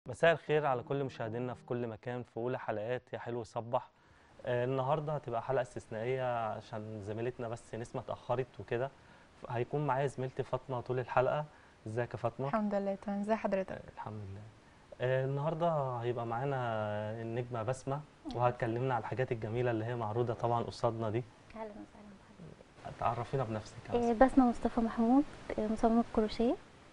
مساء الخير على كل مشاهدينا في كل مكان في أولى حلقات يا حلو صبح آه، النهارده هتبقى حلقة استثنائية عشان زميلتنا بس نسمة اتأخرت وكده ف- هيكون معايا زميلتي فاطمة طول الحلقة ازيك يا فاطمة؟ الحمد لله تمام ازي حضرتك آه، الحمد لله آه، النهارده هيبقى معانا النجمة بسمة وهتكلمنا على الحاجات الجميلة اللي هي معروضة طبعا قصادنا دي اهلا وسهلا بحضرتك تعرفينا بنفسك يا إيه، بسمة. بسمة مصطفى محمود إيه، مصممة كروشيه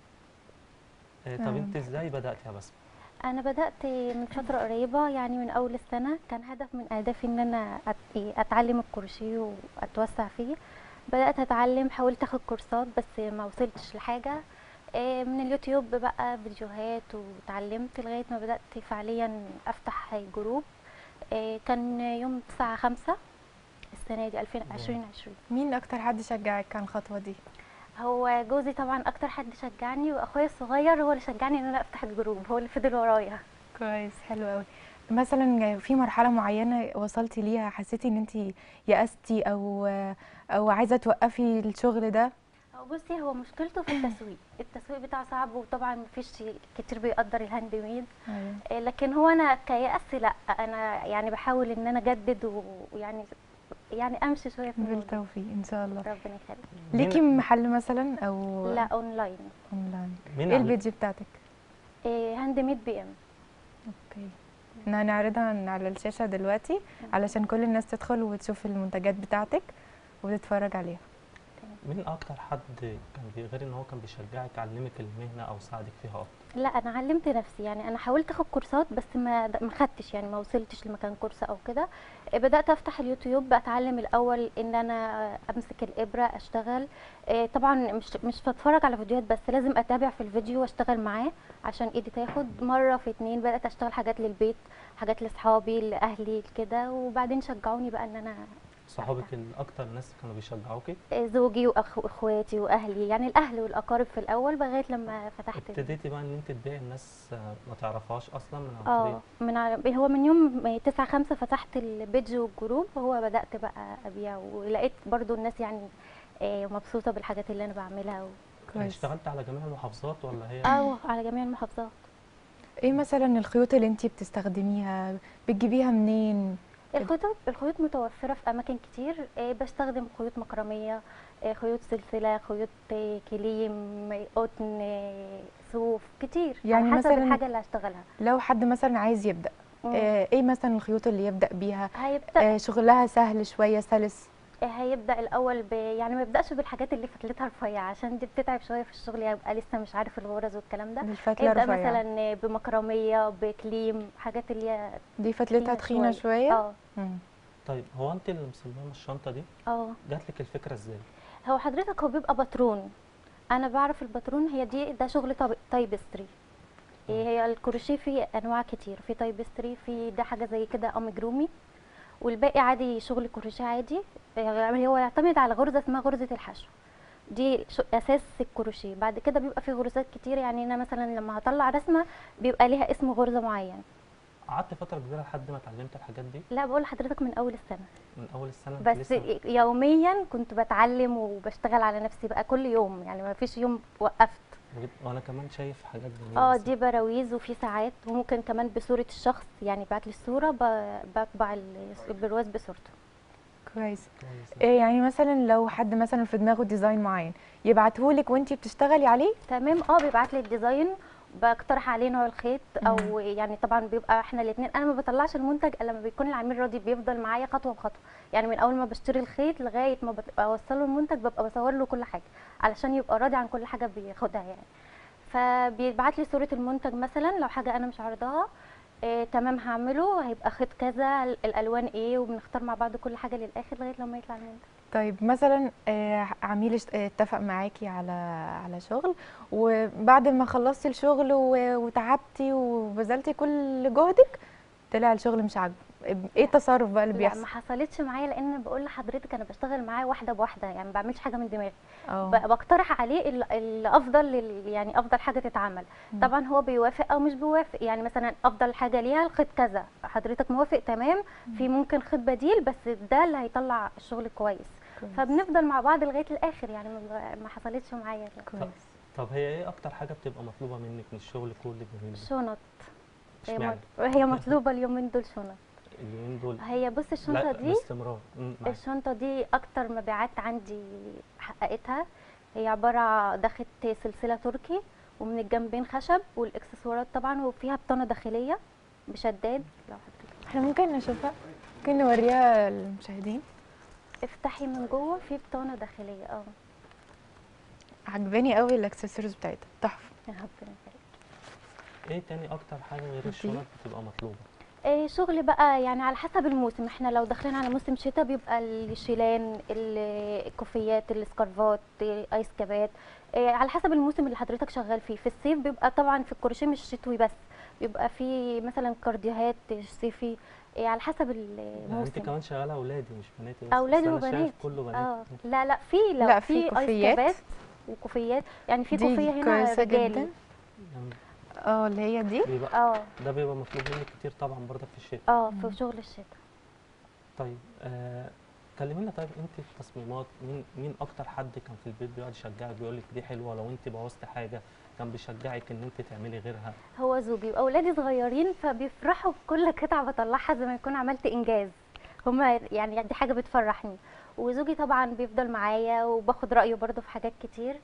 آه، طب تمام. انت ازاي بدأت يا بسمة؟ انا بدات من فتره قريبه يعني من اول السنه كان هدف من اهدافي ان انا أت- إيه، اتعلم الكروشيه واتوسع فيه بدات اتعلم حاولت اخد كورسات بس ما وصلتش لحاجه إيه، من اليوتيوب بقى فيديوهات وتعلمت لغايه ما بدات فعليا افتح جروب إيه، كان يوم 9 5 السنه دي 2020 مين اكتر حد شجعك على الخطوه دي هو جوزي طبعا اكتر حد شجعني واخويا الصغير هو اللي شجعني ان انا افتح الجروب هو اللي فضل ورايا كويس حلو قوي مثلا في مرحله معينه وصلتي ليها حسيتي ان انت يأستي او او عايزه توقفي الشغل ده هو بصي هو مشكلته في التسويق التسويق بتاعه صعب وطبعا مفيش كتير بيقدر الهاند ميد ايوه إيه، لكن هو انا كيأس لا انا يعني بحاول ان انا اجدد و- ويعني يعني امشي شويه في الموضوع بالتوفيق ان شاء الله ربنا يخليك ليكي مين- محل مثلا او لا اونلاين اونلاين مين ايه علم- البيج بتاعتك إيه، هاند ميد بي ام اوكي احنا هنعرضها على الشاشه دلوقتي علشان كل الناس تدخل وتشوف المنتجات بتاعتك وتتفرج عليها مين اكتر حد كان بي- غير ان هو كان بيشجعك علمك المهنة او ساعدك فيها اكتر؟ لا انا علمت نفسي يعني انا حاولت اخد كورسات بس ما ما خدتش يعني ما وصلتش لمكان كورس او كده إيه، بدات افتح اليوتيوب اتعلم الاول ان انا امسك الابره اشتغل إيه، طبعا مش مش بتفرج على فيديوهات بس لازم اتابع في الفيديو واشتغل معاه عشان ايدي تاخد مره في اتنين بدات اشتغل حاجات للبيت حاجات لاصحابي لاهلي كده وبعدين شجعوني بقى ان انا صحابك الاكتر ناس كانوا بيشجعوكي إيه، زوجي وأخ- واخواتي واهلي يعني الاهل والاقارب في الاول لغايه لما فتحت ال- ابتديتي بقى ان انت تبيعي الناس آه، ما تعرفهاش اصلا من عن اه طريق من على هو من يوم تسعة خمسة فتحت البيج والجروب هو بدأت بقى أبيع ولقيت برضو الناس يعني آه، مبسوطة بالحاجات اللي أنا بعملها و... يعني اشتغلت على جميع المحافظات ولا هي أو على جميع المحافظات ايه مثلا الخيوط اللي انت بتستخدميها بتجيبيها منين الخيوط الخيوط متوفرة في أماكن كتير آه، بستخدم خيوط مكرمية آه، خيوط سلسلة خيوط آه، كليم آه، قطن آه، صوف كتير يعني على حسب مثلاً الحاجة اللي هشتغلها لو حد مثلا عايز يبدأ مم. آه، ايه مثلا الخيوط اللي يبدأ بيها هيبدأ آه، شغلها سهل شوية سلس هيبدا الاول ب... يعني ما يبداش بالحاجات اللي فتلتها رفيعه عشان دي بتتعب شويه في الشغل يبقى لسه مش عارف الغرز والكلام ده بالفتلة يبدا رفيعة مثلا بمكرميه بكليم حاجات اللي هي دي فتلتها تخينة تخينة شوية. شوية اه مم. طيب هو انت اللي مصممه الشنطه دي اه جات لك الفكره ازاي هو حضرتك هو بيبقى باترون انا بعرف الباترون هي دي ده شغل طب- تايبستري إيه هي الكروشيه فيه انواع كتير في تايبستري في ده حاجه زي كده امجرومي والباقي عادي شغل كروشيه عادي يعني هو يعتمد على غرزه اسمها غرزه الحشو دي شو- اساس الكروشيه بعد كده بيبقى في غرزات كتير يعني انا مثلا لما هطلع رسمه بيبقى ليها اسم غرزه معين قعدت فتره كبيره لحد ما اتعلمت الحاجات دي لا بقول لحضرتك من اول السنه من اول السنه انت بس لسه يوميا كنت بتعلم وبشتغل على نفسي بقى كل يوم يعني ما فيش يوم وقفت بجد- وانا كمان شايف حاجات جميله اه بس دي براويز وفي ساعات وممكن كمان بصورة الشخص يعني بعت لي الصورة ب- بطبع ال- البرواز بصورته كويس كويس. إيه يعني مثلا لو حد مثلا في دماغه ديزاين معين يبعتهولك وانتي بتشتغلي عليه تمام اه بيبعت لي الديزاين بقترح عليه نوع الخيط او يعني طبعا بيبقى احنا الاثنين انا ما بطلعش المنتج الا لما بيكون العميل راضي بيفضل معايا خطوه بخطوه يعني من اول ما بشتري الخيط لغايه ما بت- اوصله المنتج ببقى بصور له كل حاجه علشان يبقى راضي عن كل حاجه بياخدها يعني فبيبعت لي صوره المنتج مثلا لو حاجه انا مش عارضاها إيه تمام هعمله هيبقى خيط كذا الالوان ايه وبنختار مع بعض كل حاجه للاخر لغايه لما يطلع المنتج طيب مثلا آه، عميل اشت- آه، اتفق معاكي على على شغل وبعد ما خلصتي الشغل و- وتعبتي وبذلتي كل جهدك طلع الشغل مش عاجبه ايه التصرف بقى اللي لا بيحصل ما حصلتش معايا لان بقول لحضرتك انا بشتغل معاه واحده بواحده يعني ما بعملش حاجه من دماغي اه ب- بقترح عليه ال- الافضل لل- يعني افضل حاجه تتعمل مم. طبعا هو بيوافق او مش بيوافق يعني مثلا افضل حاجه ليها الخيط كذا حضرتك موافق تمام في ممكن خيط بديل بس ده اللي هيطلع الشغل كويس كويس. فبنفضل مع بعض لغايه الاخر يعني ما ما حصلتش معايا لا. كويس طب هي ايه اكتر حاجه بتبقى مطلوبه منك من الشغل كل الجميل ده شنط هي اشمعنى مط- هي مطلوبه اليومين دول شنط اليومين دول هي بص الشنطه لا دي باستمرار مم، معاك. الشنطه دي اكتر مبيعات عندي حققتها هي عباره داخل سلسله تركي ومن الجنبين خشب والاكسسوارات طبعا وفيها بطانه داخليه بشداد لو حضرتك احنا ممكن نشوفها ممكن نوريها للمشاهدين افتحي من جوه في بطانه داخليه اه عجباني قوي الاكسسوارز بتاعتها تحفه يا ربنا يبارك. ايه تاني اكتر حاجه غير دي؟ الشنط بتبقى مطلوبه إيه شغل بقى يعني على حسب الموسم احنا لو داخلين على موسم شتاء بيبقى الشيلان ال- الكوفيات السكارفات إيه، ايس كابات إيه على حسب الموسم اللي حضرتك شغال فيه في الصيف بيبقى طبعا في الكروشيه مش شتوي بس بيبقى في مثلا كارديوهات صيفي إيه على حسب يعني انت الموسم كمان شغاله اولادي مش بناتي بس اولادي بس أنا شايف وبنات كله بنات اه لا لا في لو لا، في في ايس كوفيات. كابات وكوفيات يعني في دي كوفيه هنا كويسه رجالي جدا يعني اه اللي هي دي بيبقى اه ده بيبقى مطلوب منك كتير طبعا برضك في الشتاء اه مم. في شغل الشتاء طيب آه كلمينا طيب انت في التصميمات مين مين اكتر حد كان في البيت بيقعد يشجعك بيقول لك دي حلوه لو انت بوظت حاجه كان بيشجعك ان انت تعملي غيرها هو زوجي واولادي صغيرين فبيفرحوا بكل قطعه بطلعها زي ما يكون عملت انجاز هما يعني دي حاجه بتفرحني وزوجي طبعا بيفضل معايا وباخد رايه برضه في حاجات كتير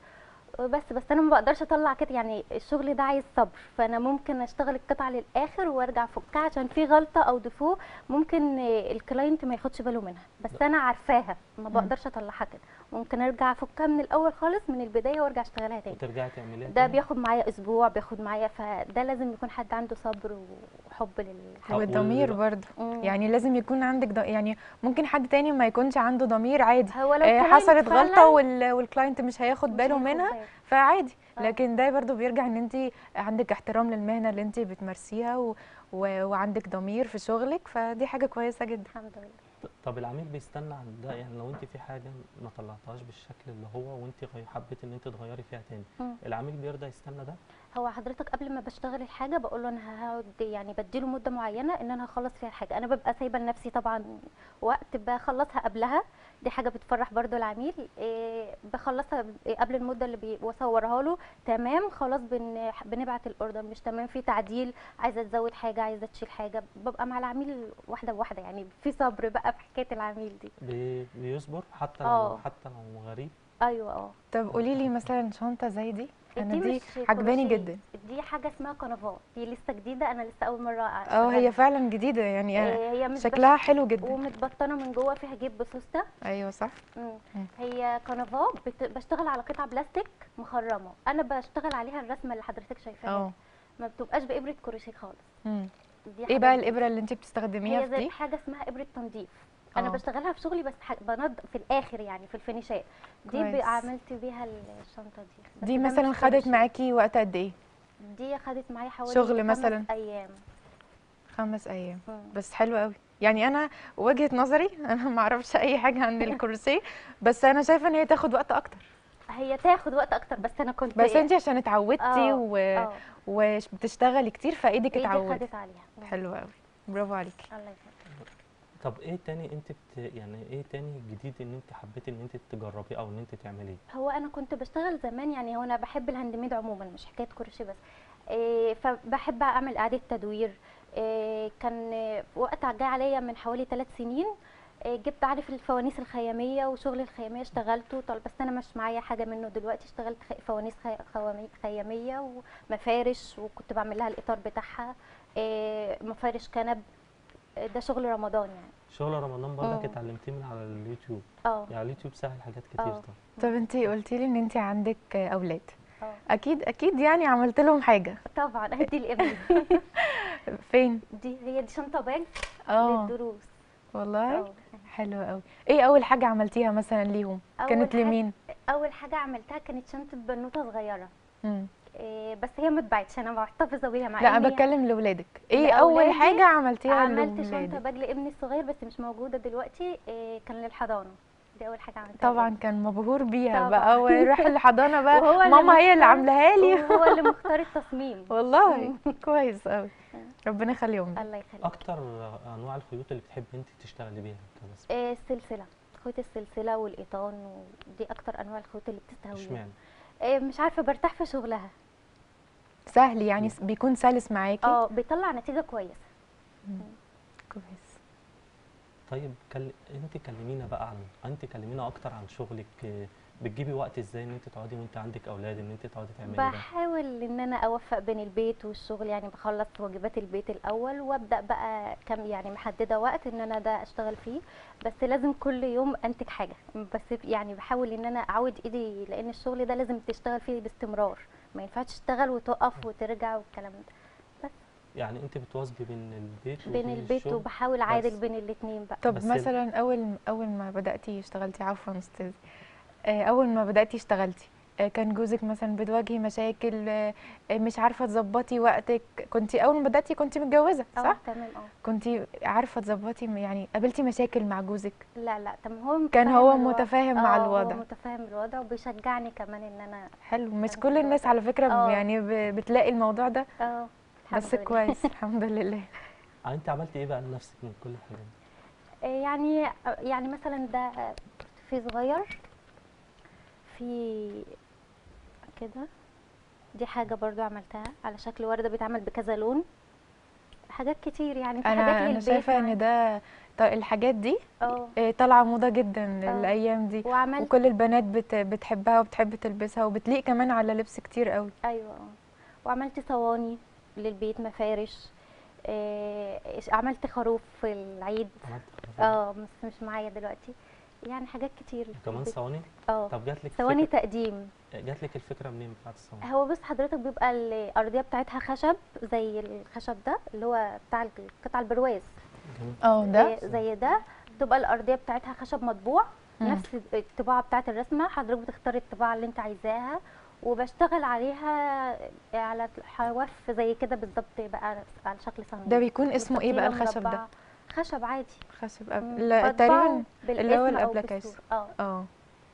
بس بس انا ما بقدرش اطلع كده يعني الشغل ده عايز صبر فانا ممكن اشتغل القطعه للاخر وارجع افكها عشان في غلطه او دفو ممكن الكلاينت ما ياخدش باله منها بس انا عارفاها ما بقدرش اطلعها كده ممكن ارجع افكها من الاول خالص من البدايه وارجع اشتغلها تاني وترجعي تعمليها ده تاني؟ بياخد معايا اسبوع بياخد معايا فده لازم يكون حد عنده صبر وحب للحاجه والضمير وال- برضه مم. يعني لازم يكون عندك ض... يعني ممكن حد تاني ما يكونش عنده ضمير عادي هو لو آه، كلاينت حصلت فعلاً غلطه وال... والكلاينت مش هياخد مش باله هياخد منها باله. فعادي آه. لكن ده برضو بيرجع ان انت عندك احترام للمهنه اللي انت بتمارسيها و... و... وعندك ضمير في شغلك فدي حاجه كويسه جدا الحمد لله طب العميل بيستنى عن ده يعني لو انت في حاجه ما طلعتهاش بالشكل اللي هو وانت غي- حبيتي ان انت تغيري فيها تاني مم. العميل بيرضى يستنى ده هو حضرتك قبل ما بشتغل الحاجه بقول له انا هقعد يعني بديله مده معينه ان انا هخلص فيها الحاجه انا ببقى سايبه لنفسي طبعا وقت بخلصها قبلها دي حاجه بتفرح برضو العميل إيه بخلصها ب- قبل المده اللي بي- بصورها له تمام خلاص بن بنبعت الاوردر مش تمام في تعديل عايزه تزود حاجه عايزه تشيل حاجه ببقى مع العميل واحده بواحده يعني في صبر بقى في حكايه العميل دي بي- بيصبر حتى لو آه. حتى لو غريب ايوه اه طب قولي لي مثلا شنطه زي دي انا دي مش عجباني كروشيه. جدا دي حاجه اسمها كنفات دي لسه جديده انا لسه اول مره اه أشتغلها. هي فعلا جديده يعني أنا إيه، هي مش شكلها حلو جدا ومتبطنه من جوه فيها جيب بسوسته ايوه صح مم. مم. هي كنفاه بت... بشتغل على قطعه بلاستيك مخرمه انا بشتغل عليها الرسمه اللي حضرتك شايفاها اه دي. ما بتبقاش بابره كروشيه خالص مم. دي ايه حاجة بقى جديدة. الابره اللي انت بتستخدميها هي في زي دي حاجه اسمها ابره تنظيف انا آه. بشتغلها في شغلي بس ح... بنضف في الاخر يعني في الفينيشات دي كويس. ب- عملت بيها الشنطه دي بس دي ده مثلا مش خدت كروشيه. معاكي وقت قد ايه دي خدت معايا حوالي شغل خمس مثلاً؟ ايام خمس ايام مم. بس حلو قوي يعني انا وجهة نظري انا ما اعرفش اي حاجه عن الكروسيه بس انا شايفه ان هي تاخد وقت اكتر هي تاخد وقت اكتر بس انا كنت بس انت عشان اتعودتي آه، و... اه وبتشتغلي كتير فايدك ايدي اتعودت خدت عليها مم. حلو قوي برافو عليكي الله يخليك طب ايه تاني انت بت يعني ايه تاني جديد ان انت حبيتي ان انت تجربيه او ان انت تعمليه هو انا كنت بشتغل زمان يعني هو انا بحب الهاند ميد عموما مش حكايه كروشيه بس إيه فبحب اعمل اعاده تدوير إيه كان آه، وقت جاي عليا من حوالي ثلاث سنين إيه جبت عارف الفوانيس الخياميه وشغل الخياميه اشتغلته طل بس انا مش معايا حاجه منه دلوقتي اشتغلت خي- فوانيس خي- خوامي- خياميه ومفارش وكنت بعمل لها الاطار بتاعها إيه مفارش كنب إيه ده شغل رمضان يعني شغل رمضان برضك مم. اتعلمتيه من على اليوتيوب اه يعني اليوتيوب سهل حاجات كتير آه. طبعا طب انت قلتي لي ان انت عندك اولاد اه اكيد اكيد يعني عملت لهم حاجه طبعا ادي لابني فين دي هي دي شنطه باج اه للدروس والله اه حلو قوي ايه اول حاجه عملتيها مثلا ليهم أول كانت حاجة- لمين اول حاجه عملتها كانت شنطه بنوته صغيره مم. إيه بس هي ما اتباعتش انا محتفظه بيها مع لا إن انا هي- بتكلم لاولادك ايه اول لأولادي حاجه عملتيها عملت شنطه لاولادك باج لابني الصغير بس مش موجوده دلوقتي إيه كان للحضانه دي اول حاجه عملتها طبعا كان مبهور بيها طبعاً. بقى ويروح الحضانه بقى وهو اللي ماما هي اللي مختار- عاملاها لي وهو اللي مختار التصميم والله كويس قوي ربنا يخليهم لك. الله يخليك اكتر انواع الخيوط اللي بتحبي انت تشتغلي بيها كبس إيه السلسله خيوط السلسله والايطان ودي اكتر انواع الخيوط اللي بتستهويني اشمعنى إيه مش عارفه برتاح في شغلها سهل يعني س- بيكون سلس معاكي اه بيطلع نتيجه كويسه كويس طيب كل... انت كلمينا بقى عن انت كلمينا اكتر عن شغلك آه، بتجيبي وقت ازاي ان انت تقعدي وانت عندك اولاد ان انت تقعدي تعملي ده بحاول ان انا اوفق بين البيت والشغل يعني بخلص واجبات البيت الاول وابدا بقى كم يعني محدده وقت ان انا ده اشتغل فيه بس لازم كل يوم انتج حاجه بس يعني بحاول ان انا اعود ايدي لان الشغل ده لازم تشتغل فيه باستمرار ما ينفعش تشتغل وتقف وترجع والكلام ده يعني انت بتواظبي بين البيت بين وبين البيت الشغل وبحاول اعادل بس. بين الاثنين بقى طب بس ال- مثلا اول اول ما بداتي اشتغلتي عفوا استاذ آه، اول ما بداتي اشتغلتي آه، كان جوزك مثلا بتواجهي مشاكل آه، آه، مش عارفه تظبطي وقتك كنت اول ما بداتي كنت متجوزه اه صح تمام اه كنت عارفه تظبطي م- يعني قابلتي مشاكل مع جوزك لا لا تمام هو كان متفاهم هو الوضع. متفاهم مع آه، الوضع. هو متفاهم الوضع وبيشجعني كمان ان انا حلو مش كان كل في الناس الوضع. على فكره آه. يعني ب- بتلاقي الموضوع ده اه بس الحمد لله. كويس الحمد لله آه، انت عملتي ايه بقى لنفسك من كل الحاجات دي يعني يعني مثلا ده في صغير في كده دي حاجة برضو عملتها على شكل وردة بيتعمل بكذا لون حاجات كتير يعني في حاجات انا انا للبيت شايفه معايا. ان ده ط- الحاجات دي اه آه، طالعه موضه جدا آه. الايام دي وعملت وكل البنات بت بتحبها وبتحب تلبسها وبتليق كمان على لبس كتير قوي ايوه اه وعملت صواني للبيت مفارش آه عملت خروف في العيد عملت خروف. اه بس مش معايا دلوقتي يعني حاجات كتير في كمان البيت. صواني اه طب جات لك صواني فكرة... تقديم جات لك الفكره منين بتاعت الصواني هو بص حضرتك بيبقى الارضيه بتاعتها خشب زي الخشب ده اللي هو بتاع القطع البرواز جميل اه ده زي- زي ده تبقى الارضيه بتاعتها خشب مطبوع مم. نفس الطباعه بتاعت الرسمه حضرتك بتختار الطباعه اللي انت عايزاها وبشتغل عليها على حواف زي كده بالظبط بقى على شكل صندوق ده بيكون اسمه ايه بقى مستطيلة الخشب ده مربعة. خشب عادي خشب أب... مم، لا بطبعه تقريبا اللي هو بالاسم أو الابلكاس بالصورة. اه اه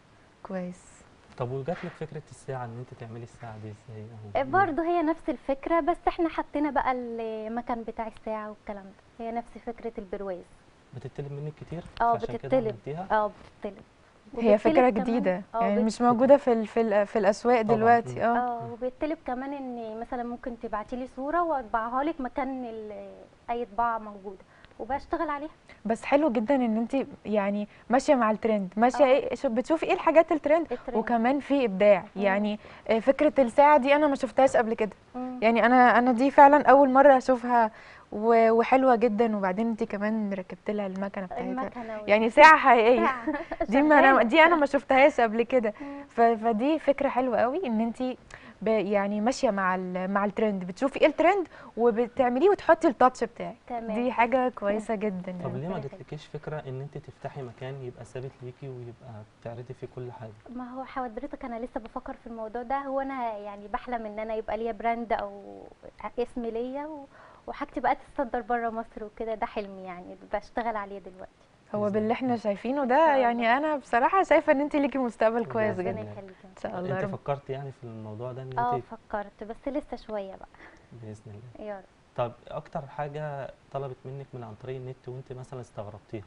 كويس طب وجات لك فكره الساعه ان انت تعملي الساعه دي ازاي أو ليه؟ برضه هي نفس الفكرة بس احنا حطينا بقى المكان بتاع الساعة والكلام ده هي نفس فكرة البرواز بتطلب منك كتير اه فعشان كده بتطلب عملتيها اه بتطلب هي وبتطلب فكره كمان- جديده اه يعني بت- مش موجوده في ال... في, ال... في الاسواق طبعاً. دلوقتي اه اه وبيطلب كمان ان مثلا ممكن تبعتي لي صورة واطبعها لك مكان ال- اي طباعة موجودة وبشتغل عليها بس حلو جدا ان انت يعني ماشيه مع الترند ماشيه اه. ايه شو- بتشوفي ايه الحاجات الترند الترند. وكمان في ابداع مم. يعني آه، فكره الساعه دي انا ما شفتهاش قبل كده مم. يعني انا انا دي فعلا اول مره اشوفها و- وحلوه جدا وبعدين انت كمان ركبت لها المكنه بتاعتها المكنة وال- يعني ساعه حقيقيه ساعة. دي ما انا شغالة. دي انا ما شفتهاش قبل كده مم. ف- فدي فكره حلوه قوي ان انت ب- يعني ماشيه مع ال- مع الترند بتشوفي ايه الترند وبتعمليه وتحطي التاتش بتاعك تمام دي حاجه كويسه جدا طب يعني. ليه ما ربنا يخليك. جاتلكيش فكره ان انت تفتحي مكان يبقى ثابت ليكي ويبقى تعرضي فيه كل حاجه ما هو حضرتك انا لسه بفكر في الموضوع ده هو انا يعني بحلم ان انا يبقى ليا براند او اسم ليا و- وحاجتي بقى تتصدر بره مصر وكده ده حلمي يعني بشتغل عليه دلوقتي هو بإذن باللي الله. احنا شايفينه إن ده شاء يعني انا بصراحه شايفه ان انت ليكي مستقبل بإذن كويس الله. جدا ربنا يخليك ان شاء الله انت رب فكرت يعني في الموضوع ده ان اه انت فكرت بس لسه شويه بقى باذن الله يا رب طب اكتر حاجه طلبت منك من عن طريق النت وانت مثلا استغربتيها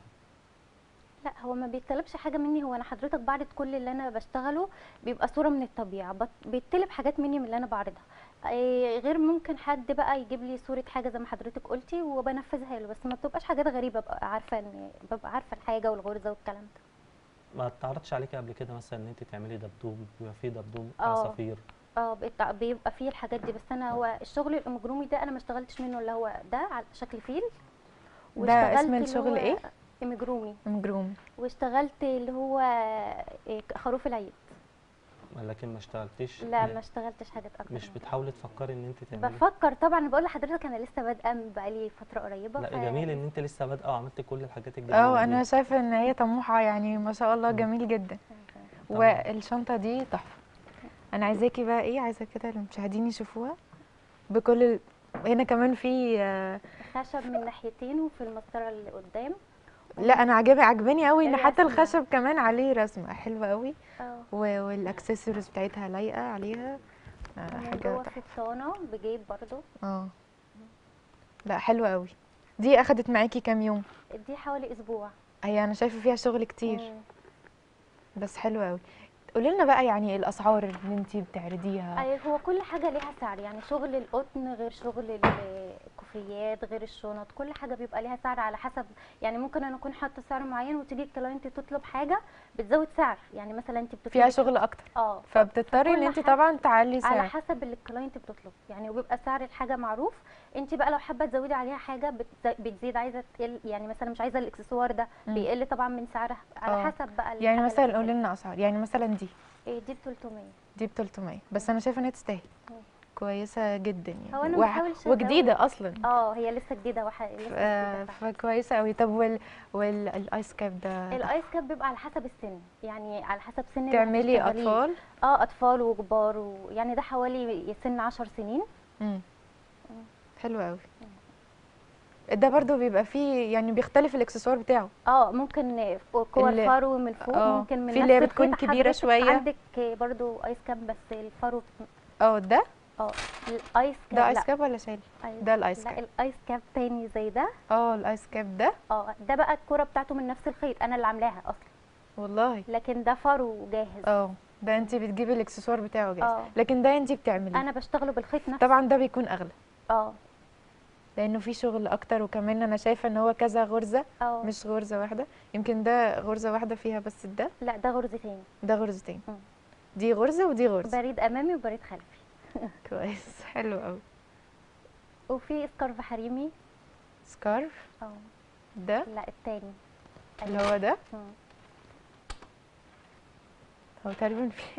لا هو ما بيطلبش حاجه مني هو انا حضرتك بعرض كل اللي انا بشتغله بيبقى صوره من الطبيعه بت- بيطلب حاجات مني من اللي انا بعرضها إيه غير ممكن حد بقى يجيب لي صوره حاجه زي ما حضرتك قلتي وبنفذها له بس ما بتبقاش حاجات غريبه ببقى عارفه ان ببقى عارفه الحاجه والغرزه والكلام ده ما اتعرضش عليكي قبل كده مثلا ان انت تعملي دبدوب بيبقى فيه دبدوب اه. عصافير اه بيبقى بيبقى فيه الحاجات دي بس انا هو الشغل الامجرومي ده انا ما اشتغلتش منه اللي هو ده على شكل فيل ده اسم واشتغلت اللي الشغل هو ايه؟ امجرومي مجروم واشتغلت اللي هو إيه، خروف العيد لكن ما اشتغلتيش لا ما اشتغلتش حاجات اكتر مش من كده. بتحاولي تفكري ان انت تعملي بفكر طبعا بقول لحضرتك انا لسه بادئه بقالي فتره قريبه لا ف- جميل ان انت لسه بادئه وعملتي كل الحاجات الجميله اه دي. انا شايفه ان هي طموحه يعني ما شاء الله مم. جميل جدا طبعاً. والشنطه دي تحفه انا عايزاكي بقى ايه عايزه كده المشاهدين يشوفوها بكل ال... هنا كمان في آه، خشب من ناحيتين وفي المسطره اللي قدام لا انا عجبني عجباني قوي ان حتى الرسمة. الخشب كمان عليه رسمه حلوه قوي اه و- والاكسسوارز بتاعتها لايقه عليها آه، ومن حاجه جوه تحفه في بطانه بجيب برضو اه لا حلوه قوي دي اخدت معاكي كام يوم دي حوالي اسبوع هي انا شايفه فيها شغل كتير مم. بس حلوه قوي قولي لنا بقى يعني الاسعار اللي انت بتعرضيها أي هو كل حاجة ليها سعر يعني شغل القطن غير شغل ال- الكوفيات غير الشنط كل حاجة بيبقى ليها سعر على حسب يعني ممكن انا اكون حاطة سعر معين وتيجي الكلاينت تطلب حاجة بتزود سعر يعني مثلا انت بتطلبي فيها شغل اكتر اه فبتضطري ان فكل انت حاجة طبعا تعلي على سعر حسب اللي الكلاينت بتطلب يعني وبيبقى سعر الحاجه معروف انت بقى لو حابه تزودي عليها حاجه بتز- بتزيد عايزه تقل يعني مثلا مش عايزه الاكسسوار ده مم. بيقل طبعا من سعرها على اه. حسب بقى يعني الحاجة مثلا اللي قولي بتتقال. لنا اسعار يعني مثلا دي إيه دي ب 300 دي ب 300 بس انا شايفه انها تستاهل مم. كويسه جدا يعني هو أنا وح- بحاول أشغل- وجديده اصلا اه هي لسه جديده وح... لسه ف- جديده فعلا. فكويسه قوي طب وال والايس كاب ده الايس كاب بيبقى على حسب السن يعني على حسب سن اللي تعملي هتشتغليه. اطفال اه اطفال وكبار ويعني ده حوالي سن 10 سنين مم. حلو قوي ده برضو بيبقى فيه يعني بيختلف الاكسسوار بتاعه اه ممكن كور اللي- فرو من فوق اه، ممكن من في نفس اللي هي بتكون الخيط كبيرة حضرتك شوية. عندك برضو ايس كاب بس الفرو اه ده اه الايس كاب ده ايس لا. كاب ولا شايل أيوة. ده الايس لا كاب الايس كاب تاني زي ده اه الايس كاب ده اه ده بقى الكرة بتاعته من نفس الخيط انا اللي عاملاها اصلا والله لكن ده فرو جاهز اه ده انت بتجيبي الاكسسوار بتاعه جاهز اه. لكن ده انت بتعمليه انا بشتغله بالخيط نفسه طبعا ده بيكون اغلى اه لانه في شغل اكتر وكمان انا شايفه ان هو كذا غرزه اه مش غرزه واحده يمكن ده غرزه واحده فيها بس ده لا ده غرزة تاني ده غرزتين مم. دي غرزه ودي غرزه بريد امامي وبريد خلفي كويس حلو قوي وفي سكارف حريمي سكارف اه ده لا التاني اللي هو ده مم. هو تقريبا في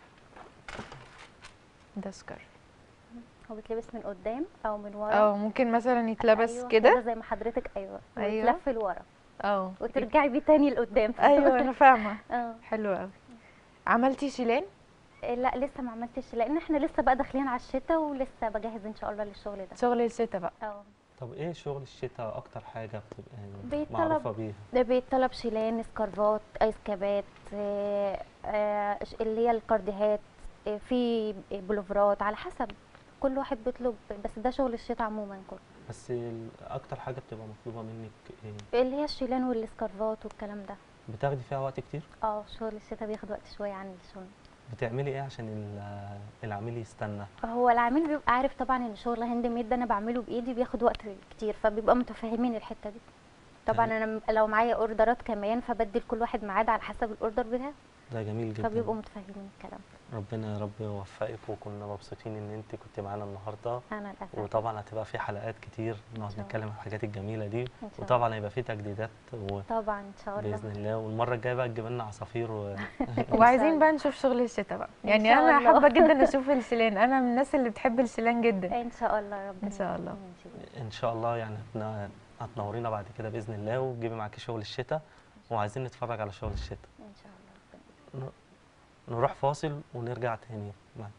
ده سكارف هو بيتلبس من قدام او من ورا اه ممكن مثلا يتلبس أيوة كده زي ما حضرتك ايوه أيوة. ويتلف لورا اه وترجعي بيه تاني لقدام ايوه انا فاهمه اه حلو قوي عملتي شيلان إيه، لا لسه ما عملتش لان احنا لسه بقى داخلين على الشتاء ولسه بجهز ان شاء الله للشغل ده شغل الشتا بقى اه طب ايه شغل الشتاء اكتر حاجه بتبقى يعني بيطلب- معروفه بيها ده بيتطلب شيلان سكارفات ايس كابات آه، آه، ش- اللي هي الكارديهات آه، في بلوفرات على حسب كل واحد بيطلب بس ده شغل الشتاء عموما كله بس ال- اكتر حاجه بتبقى مطلوبه منك ايه اللي هي الشيلان والسكارفات والكلام ده بتاخدي فيها وقت كتير اه شغل الشتاء بياخد وقت شويه عن الشغل بتعملي ايه عشان ال- العميل يستنى هو العميل بيبقى عارف طبعا ان شغل هاند ميد ده انا بعمله بايدي بياخد وقت كتير فبيبقى متفاهمين الحته دي طبعا يعني- انا م- لو معايا اوردرات كمان فبدي لكل واحد ميعاد على حسب الاوردر بتاعه ده جميل جدا فبيبقوا متفاهمين الكلام ربنا يا رب يوفقك وكنا مبسوطين ان انت كنت معانا النهارده انا الاسف وطبعا هتبقى في حلقات كتير نقعد شاء نتكلم عن الحاجات الجميله دي إن شاء الله. وطبعا هيبقى في تجديدات و... طبعا ان شاء الله باذن الله والمره الجايه بقى تجيب لنا عصافير و... وعايزين بقى نشوف شغل الشتا بقى إن يعني شاء انا الله. حابه جدا اشوف الشيلان انا من الناس اللي بتحب الشيلان جدا ان شاء الله ربنا إن شاء الله. يهدينا. ان شاء الله يعني هتنا- هتنورينا بعد كده باذن الله وتجيبي معاكي شغل الشتاء وعايزين نتفرج على شغل الشتاء ان شاء الله ربنا نروح فاصل ونرجع تاني معاكم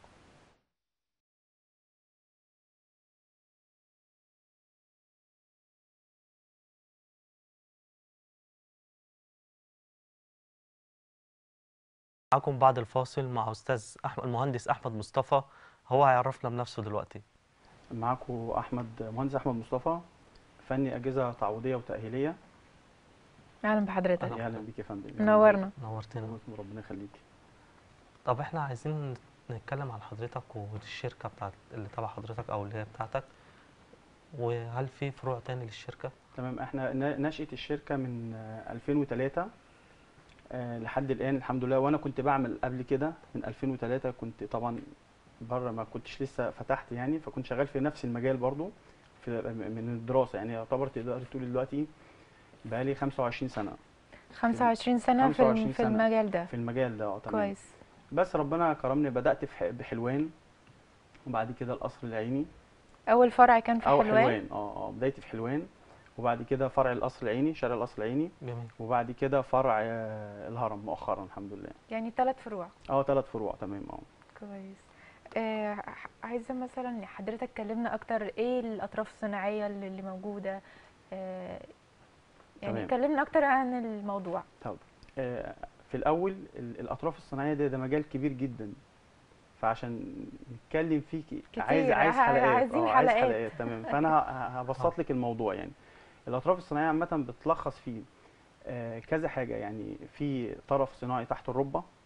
معاكم بعد الفاصل مع استاذ احمد المهندس احمد مصطفى هو هيعرفنا بنفسه دلوقتي معاكم احمد مهندس احمد مصطفى فني اجهزه تعويضيه وتاهيليه اهلا بحضرتك أهلا. يا اهلا بيك يا فندم نورنا نورتنا نورتنا ربنا يخليك طب احنا عايزين نتكلم عن حضرتك والشركه بتاعت اللي تبع حضرتك او اللي هي بتاعتك وهل في فروع تاني للشركه تمام احنا نا- نشأة الشركه من آه، 2003 آه، لحد الان الحمد لله وانا كنت بعمل قبل كده من 2003 كنت طبعا بره ما كنتش لسه فتحت يعني فكنت شغال في نفس المجال برضو في من الدراسه يعني يعتبر تقدر تقول دلوقتي بقالي 25 سنه 25 سنه في 25 الم- في سنة. المجال ده في المجال ده اه تمام كويس بس ربنا كرمني بدأت في ح- بحلوان وبعد كده القصر العيني اول فرع كان في او حلوان حلوان اه اه بدايتي في حلوان وبعد كده فرع القصر العيني شارع القصر العيني جميل وبعد كده فرع آه، الهرم مؤخرا الحمد لله يعني ثلاث فروع اه ثلاث فروع تمام اه كويس آه ح- عايزه مثلا حضرتك كلمنا اكتر ايه الاطراف الصناعيه اللي اللي موجوده آه يعني تمام. كلمنا اكتر عن الموضوع آه، في الاول ال- الاطراف الصناعيه ده ده مجال كبير جدا فعشان نتكلم فيه ك- كتير، عايز عايز ه- حلقات عايزين اه عايز حلقات. حلقات تمام فانا ه- ه- هبسط لك الموضوع يعني الاطراف الصناعيه عامه بتلخص فيه آه، كذا حاجه يعني في طرف صناعي تحت الركبه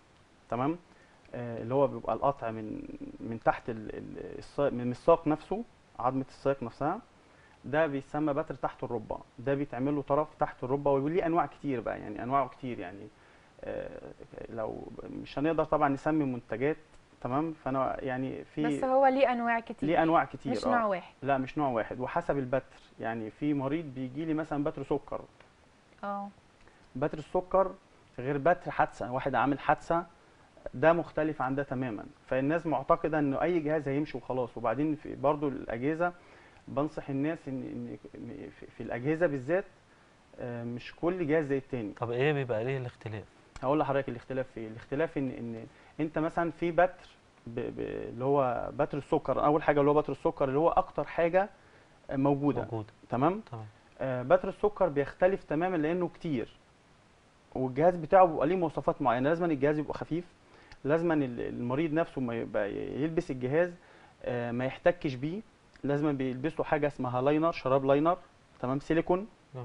تمام آه، اللي هو بيبقى القطع من من تحت ال- ال- السا- من الساق نفسه عظمه الساق نفسها ده بيسمى بتر تحت الركبه ده بيتعمل له طرف تحت الركبه وليه انواع كتير بقى يعني انواعه كتير يعني آه، لو مش هنقدر طبعا نسمي منتجات تمام فانا يعني بس في هو ليه انواع كتير ليه انواع كتير مش آه. نوع واحد لا مش نوع واحد وحسب البتر يعني في مريض بيجي لي مثلا بتر سكر اه بتر السكر غير بتر حادثه واحد عامل حادثه ده مختلف عن ده تماما فالناس معتقده انه اي جهاز هيمشي وخلاص وبعدين في برضو الاجهزه بنصح الناس ان ان إن في- في الاجهزه بالذات آه، مش كل جهاز زي التاني طب ايه بيبقى ليه الاختلاف هقول لحضرتك الاختلاف في ايه الاختلاف ان ان انت مثلا في بتر ب... ب... اللي هو بتر السكر اول حاجه اللي هو بتر السكر اللي هو اكتر حاجه موجوده موجود تمام تمام آه، بتر السكر بيختلف تماما لانه كتير والجهاز بتاعه بيبقى ليه مواصفات معينه لازم الجهاز يبقى خفيف لازم ال- المريض نفسه ما يبقى يلبس الجهاز آه، ما يحتكش بيه لازم بيلبسوا حاجه اسمها لاينر شراب لاينر تمام سيليكون مم.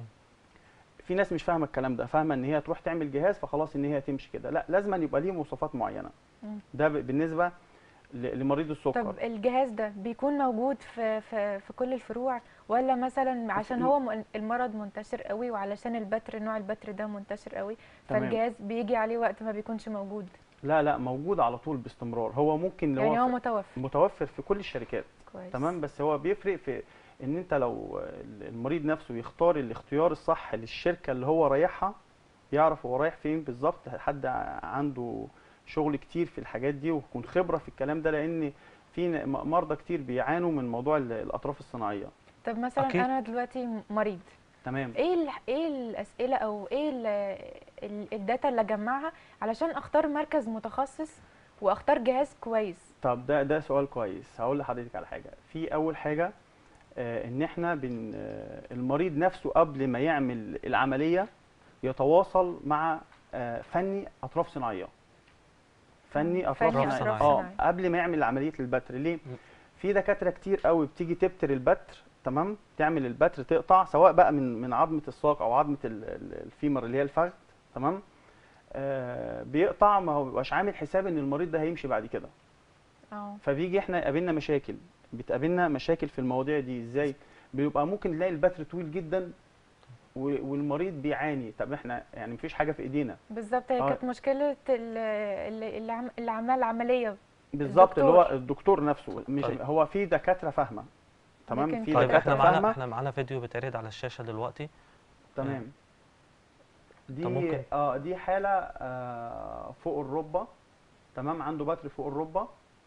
في ناس مش فاهمه الكلام ده فاهمه ان هي تروح تعمل جهاز فخلاص ان هي تمشي كده لا لازم يبقى ليه مواصفات معينه مم. ده ب- بالنسبه ل- لمريض السكر طب الجهاز ده بيكون موجود في في في كل الفروع ولا مثلا عشان في- هو م- المرض منتشر قوي وعلشان البتر نوع البتر ده منتشر قوي تمام. فالجهاز بيجي عليه وقت ما بيكونش موجود لا لا موجود على طول باستمرار هو ممكن لو يعني هو في- متوفر متوفر في كل الشركات كويس تمام بس هو بيفرق في ان انت لو المريض نفسه يختار الاختيار الصح للشركه اللي هو رايحها يعرف هو رايح فين بالظبط حد عنده شغل كتير في الحاجات دي ويكون خبره في الكلام ده لان في ن- مرضى كتير بيعانوا من موضوع ال- الاطراف الصناعيه طب مثلا أكيد. انا دلوقتي مريض تمام ايه ال- ايه الاسئله او ايه ال- ال- الداتا اللي اجمعها علشان اختار مركز متخصص واختار جهاز كويس طب ده ده سؤال كويس هقول لحضرتك على حاجه في اول حاجه آه، ان احنا بن آه، المريض نفسه قبل ما يعمل العمليه يتواصل مع آه، فني اطراف صناعيه فني اطراف فني أطراف صناعيه صناعية. اه قبل ما يعمل عمليه البتر ليه م. في دكاتره كتير قوي بتيجي تبتر البتر تمام تعمل البتر تقطع سواء بقى من من عظمه الساق او عظمه ال- ال- الفيمر اللي هي الفخذ تمام آه بيقطع ما هو بيبقاش عامل حساب ان المريض ده هيمشي بعد كده اه فبيجي احنا يقابلنا مشاكل بتقابلنا مشاكل في المواضيع دي ازاي بيبقى ممكن نلاقي البتر طويل جدا و- والمريض بيعاني طب احنا يعني مفيش حاجه في ايدينا بالظبط هي آه. كانت مشكله ال- اللي اللي عم- اللي عمل العمليه بالظبط اللي هو الدكتور. الدكتور نفسه مش طيب. هو في دكاتره فاهمه تمام لكن في في طيب دكاتره احنا معانا فاهمه احنا معانا فيديو بيتعرض على الشاشه دلوقتي تمام دي طب ممكن- اه دي حاله آه فوق الركبه تمام عنده بتر فوق الركبه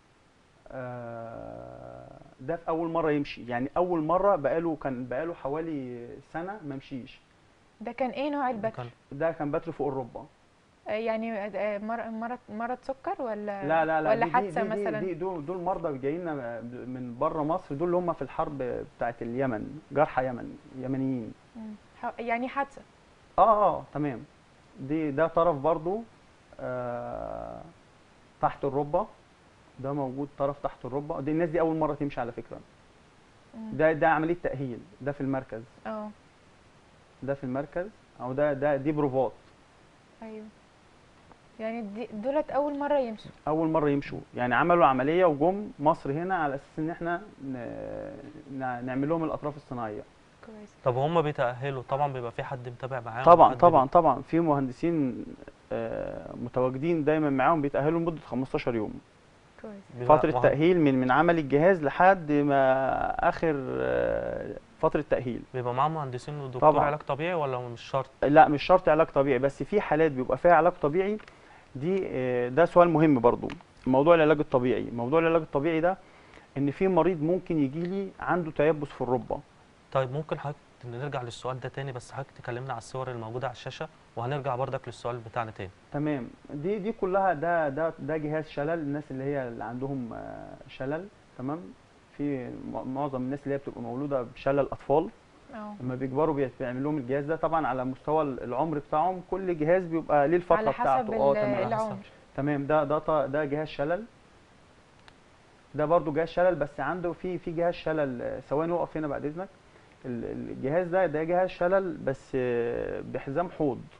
آه ده في اول مره يمشي يعني اول مره بقاله كان بقاله حوالي سنه ما مشيش ده كان ايه نوع البتر كان- ده كان بتر فوق الركبه آه، يعني آه، مر- مرض مرض سكر ولا لا لا لا ولا دي- دي- حادثه دي مثلا دي دول دول مرضى جايين لنا من بره مصر دول اللي هم في الحرب بتاعت اليمن جرحى يمن يمنيين مم. ح- يعني حادثه اه اه تمام دي ده طرف برضو آه تحت الركبه ده موجود طرف تحت الركبه دي الناس دي اول مره تمشي على فكره مم. ده ده عمليه تاهيل ده في المركز اه ده في المركز او ده ده دي بروفات ايوه يعني دي دولت اول مره يمشوا اول مره يمشوا يعني عملوا عمليه وجم مصر هنا على اساس ان احنا ن- ن- نعمل لهم الاطراف الصناعيه كويس طب هم بيتأهلوا طبعا بيبقى في حد متابع معاهم طبعا حد طبعا طبعا في مهندسين آه، متواجدين دايما معاهم بيتاهلوا لمده 15 يوم كويس بيبقى فتره مهن- تاهيل من من عمل الجهاز لحد ما اخر آه، فتره تاهيل بيبقى معاهم مهندسين ودكتور طبعاً. علاج طبيعي ولا مش شرط لا مش شرط علاج طبيعي بس في حالات بيبقى فيها علاج طبيعي دي آه، ده سؤال مهم برضو موضوع العلاج الطبيعي موضوع العلاج الطبيعي ده ان في مريض ممكن يجي لي عنده تيبس في الركبه طيب ممكن حضرتك نرجع للسؤال ده تاني بس حضرتك تكلمنا على الصور اللي موجوده على الشاشه وهنرجع برضك للسؤال بتاعنا تاني تمام دي دي كلها ده ده ده جهاز شلل الناس اللي هي اللي عندهم آه، شلل تمام في م- معظم الناس اللي هي بتبقى مولوده بشلل اطفال اه لما بيكبروا بيت- بيعمل لهم الجهاز ده طبعا على مستوى العمر بتاعهم كل جهاز بيبقى ليه الفتره على حسب بتاعته اه ال- تمام العمر تمام ده ده ط- ده جهاز شلل ده برضو جهاز شلل بس عنده في في جهاز شلل آه، ثواني اقف هنا بعد اذنك ال- الجهاز ده ده جهاز شلل بس آه، بحزام حوض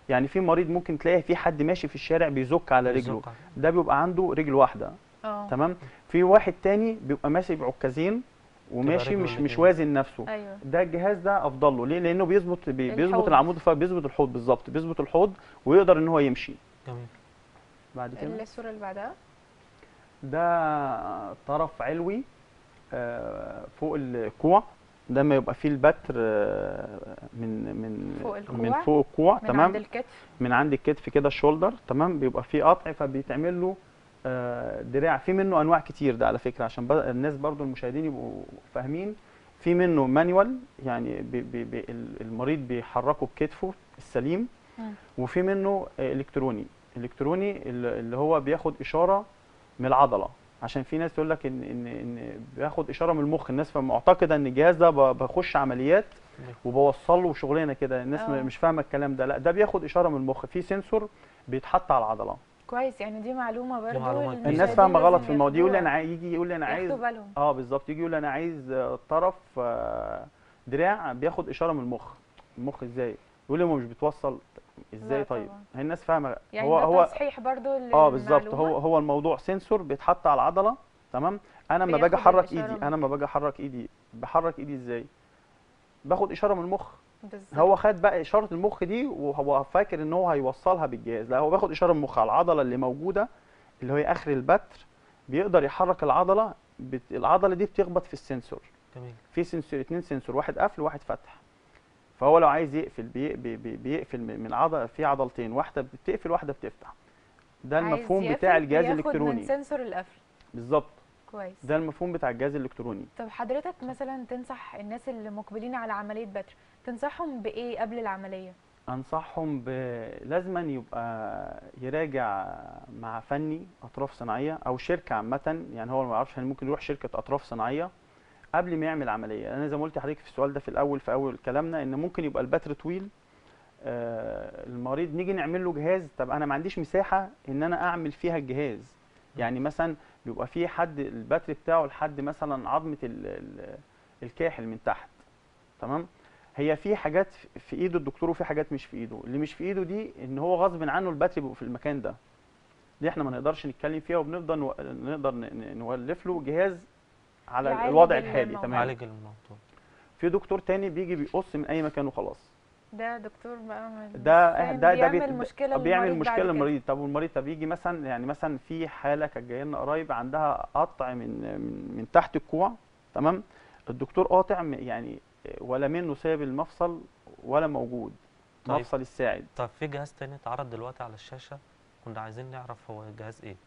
يعني في مريض ممكن تلاقي في حد ماشي في الشارع بيزك على رجله بالزقة. ده بيبقى عنده رجل واحده اه تمام في واحد تاني بيبقى ماشي بعكازين وماشي رجله مش مش الاتنين. وازن نفسه ايوه ده الجهاز ده افضل له ليه لانه بيظبط بي- بيظبط الحوض. العمود الفقري بيظبط الحوض بالظبط بيظبط الحوض ويقدر ان هو يمشي جميل بعد كده الصوره اللي بعدها ده طرف علوي آه، فوق الكوع ده ما يبقى فيه البتر آه، من من فوق من الكوع؟ فوق الكوع من تمام عند الكتف من عند الكتف كده الشولدر تمام بيبقى فيه قطع فبيتعمل له آه، دراع في منه انواع كتير ده على فكره عشان بقى الناس برضو المشاهدين يبقوا فاهمين في منه مانيوال يعني بي بي بي ال- المريض بيحركه بكتفه السليم مم. وفي منه آه، الكتروني الكتروني اللي اللي هو بياخد اشاره من العضله عشان في ناس تقول لك ان ان ان بياخد اشاره من المخ الناس معتقده ان الجهاز ده ب- بخش عمليات وبوصل له شغلانه كده الناس آه. مش فاهمه الكلام ده لا ده بياخد اشاره من المخ في سنسور بيتحط على العضله كويس يعني دي معلومه برضو معلومة كبيرة. المشاهدين الناس فاهمه غلط لازم في الموضوع يقول لي انا ياخدوها. عاي- يجي يقول لي انا عايز ياخدوا بالهم اه بالظبط يجي يقول لي انا عايز آه، طرف آه، دراع بياخد اشاره من المخ المخ ازاي يقول لي هو مش بتوصل ازاي لا طيب طبعاً. هي الناس فاهمه يعني هو ده هو تصحيح برضو اه بالظبط للمعلومة. هو هو الموضوع سنسور بيتحط على العضله تمام انا لما باجي بياخد احرك الإشارة ايدي من- انا لما باجي احرك ايدي بحرك ايدي ازاي باخد اشاره من المخ بالظبط. هو خد بقى اشاره المخ دي وهو فاكر ان هو هيوصلها بالجهاز لا هو بياخد اشاره من المخ على العضله اللي موجوده اللي هي اخر البتر بيقدر يحرك العضله بت... العضله دي بتخبط في السنسور جميل في سنسور اتنين سنسور واحد قفل وواحد فتح فهو لو عايز يقفل بي... بي... بي... بيقفل من من عضله في عضلتين واحده بتقفل واحده بتفتح ده عايز المفهوم يقفل، بتاع الجهاز بياخد الالكتروني من سنسور القفل بالظبط كويس ده المفهوم بتاع الجهاز الالكتروني طب حضرتك مثلا تنصح الناس اللي مقبلين على عمليه بتر تنصحهم بايه قبل العمليه انصحهم ب... لازما يبقى يراجع مع فني اطراف صناعيه او شركه عامه يعني هو ما يعرفش هل ممكن يروح شركه اطراف صناعيه قبل ما يعمل عمليه انا زي ما قلت لحضرتك في السؤال ده في الاول في اول كلامنا ان ممكن يبقى البتر طويل آه المريض نيجي نعمل له جهاز طب انا ما عنديش مساحه ان انا اعمل فيها الجهاز يعني مثلا بيبقى في حد البتر بتاعه لحد مثلا عظمه ال... ال... الكاحل من تحت تمام هي في حاجات في ايده الدكتور وفي حاجات مش في ايده اللي مش في ايده دي ان هو غصب عنه الباتري بيبقى في المكان ده دي احنا ما نقدرش نتكلم فيها وبنفضل نو... نقدر ن- ن- نولف له جهاز على يعالج الوضع الموضوع. الحالي تمام عالج الموضوع في دكتور تاني بيجي بيقص من اي مكان وخلاص ده دكتور بقى من- ده فاهم ده ده بيعمل بيت- مشكله بيعمل للمريض بعد مشكله كده. للمريض طب والمريض طب يجي مثلا يعني مثلا في حاله كانت جايه لنا قريب عندها قطع من من, من تحت الكوع تمام الدكتور قاطع م- يعني ولا منه سايب المفصل ولا موجود طيب. مفصل الساعد طب في جهاز تاني اتعرض دلوقتي على الشاشة كنا عايزين نعرف هو جهاز ايه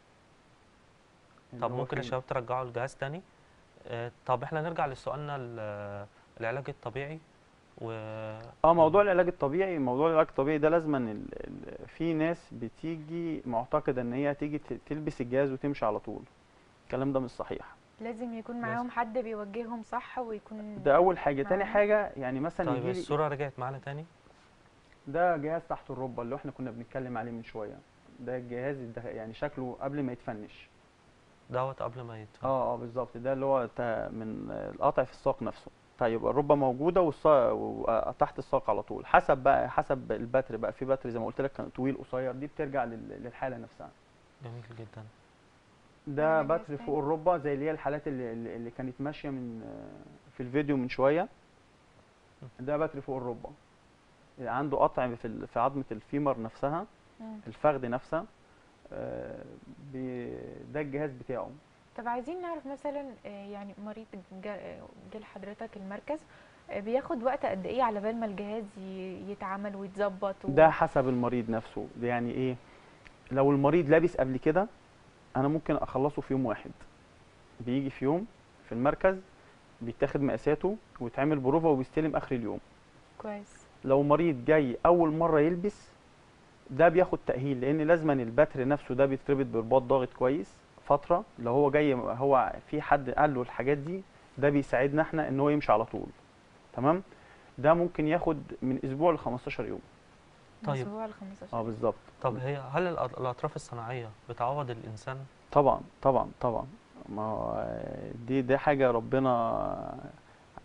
اللي طب هو ممكن يا فين؟ شباب ترجعوا الجهاز تاني آه، طب احنا نرجع لسؤالنا ال- العلاج الطبيعي و اه موضوع العلاج الطبيعي موضوع العلاج الطبيعي ده لازما ال- ال- في ناس بتيجي معتقده ان هي تيجي ت- تلبس الجهاز وتمشي على طول الكلام ده مش صحيح لازم يكون لازم. معاهم حد بيوجههم صح ويكون ده اول حاجه تاني معاهم. حاجه يعني مثلا طيب يجي لي الصورة رجعت معانا تاني ده جهاز تحت الركبه اللي احنا كنا بنتكلم عليه من شويه ده الجهاز الدخ- يعني شكله قبل ما يتفنش دوت قبل ما يدفن اه اه بالظبط ده اللي هو تا- من القطع في الساق نفسه طيب الركبه موجوده والساق وتحت الساق على طول حسب بقى حسب البتر بقى في بتر زي ما قلت لك كان طويل قصير دي بترجع لل- للحاله نفسها جميل جدا ده معانا جهاز بتر تاني؟ فوق الركبه زي اللي هي الحالات اللي, اللي اللي كانت ماشيه من في الفيديو من شويه ده بتر فوق الركبه عنده قطع في ال- في عظمه الفيمر نفسها مم. الفخذ نفسها آه، بي- ده الجهاز بتاعه طب عايزين نعرف مثلا آه، يعني مريض جا آه، جه لحضرتك المركز آه، بياخد وقت قد ايه على بال ما الجهاز ي- يتعمل ويتظبط و... ده حسب المريض نفسه ده يعني ايه لو المريض لابس قبل كده انا ممكن اخلصه في يوم واحد بيجي في يوم في المركز بيتاخد مقاساته ويتعمل بروفا وبيستلم اخر اليوم كويس لو مريض جاي اول مره يلبس ده بياخد تاهيل لان لازما البتر نفسه ده بيتربط برباط ضاغط كويس فتره لو هو جاي هو في حد قال له الحاجات دي ده بيساعدنا احنا ان هو يمشي على طول تمام ده ممكن ياخد من اسبوع ل 15 يوم طيب. اسبوع ل 15 اه بالظبط طب هي هل الأ- الأطراف الصناعية بتعوض الإنسان طبعا طبعا طبعا ما هو دي دي حاجه ربنا